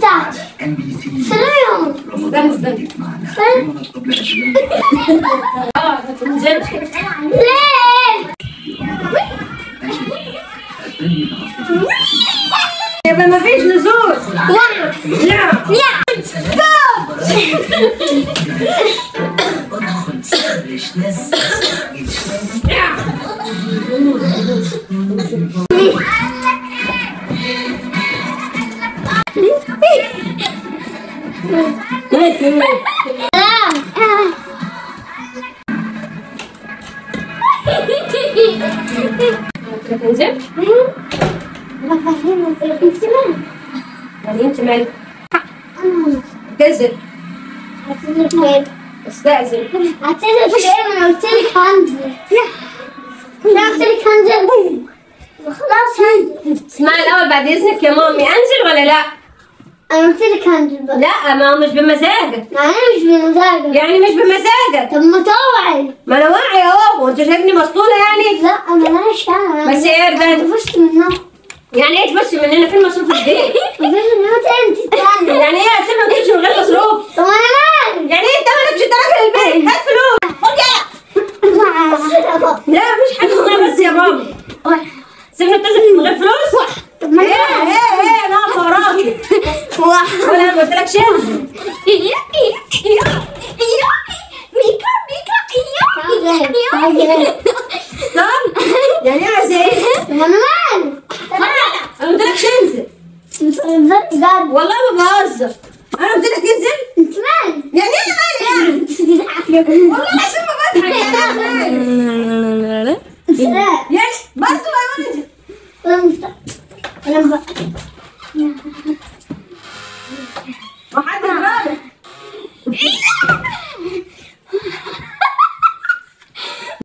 بتاعتي سلام استنى استنى اه ما تنزلش ليه؟ يبقى ما فيش نزول لا سلام ما تنزلش بفهمك انت مالك؟ يعني انت مالك انا تنزل هعتذر فين؟ استأذن هعتذر فين؟ انا قلت لك هنزل انا قلت لك هنزل خلاص هنزل اسمعي الاول بعد اذنك يا مامي انزل ولا لا انا قلت لك هنزل بقى لا ما هو مش بمزاجك يعني مش بمزاجك يعني مش بمزاجك طب ما توعي ما انا واعي اهو وانت شايفني مسطوله يعني لا ملهاش انا بس ايه ده فزت منها يعني ايه تبصي مننا فين مصروف البيت فزت منها انت تاني يعني ايه اسيبها تمشي من غير مصروف طب انا مالي يعني ايه انت مالك مش انت راجل البيت هات فلوس خد يلا لا مفيش حاجه اسمها بس يا بابا سيبنا نتزل من غير فلوس طب ما ايه ايه ايه انا واقفه وراكي ولا ما قلتلكش انزل طب يعني ايه عايزه ايه طب انا مالي انا ما قلتلكش انزل بجد والله ما بهزر انا قلت لك انزل انت مالي يعني انا مالي يعني والله العظيم ما بضحك يعني انا مالي سلام يعني برضه ما يقول انت سلام سلام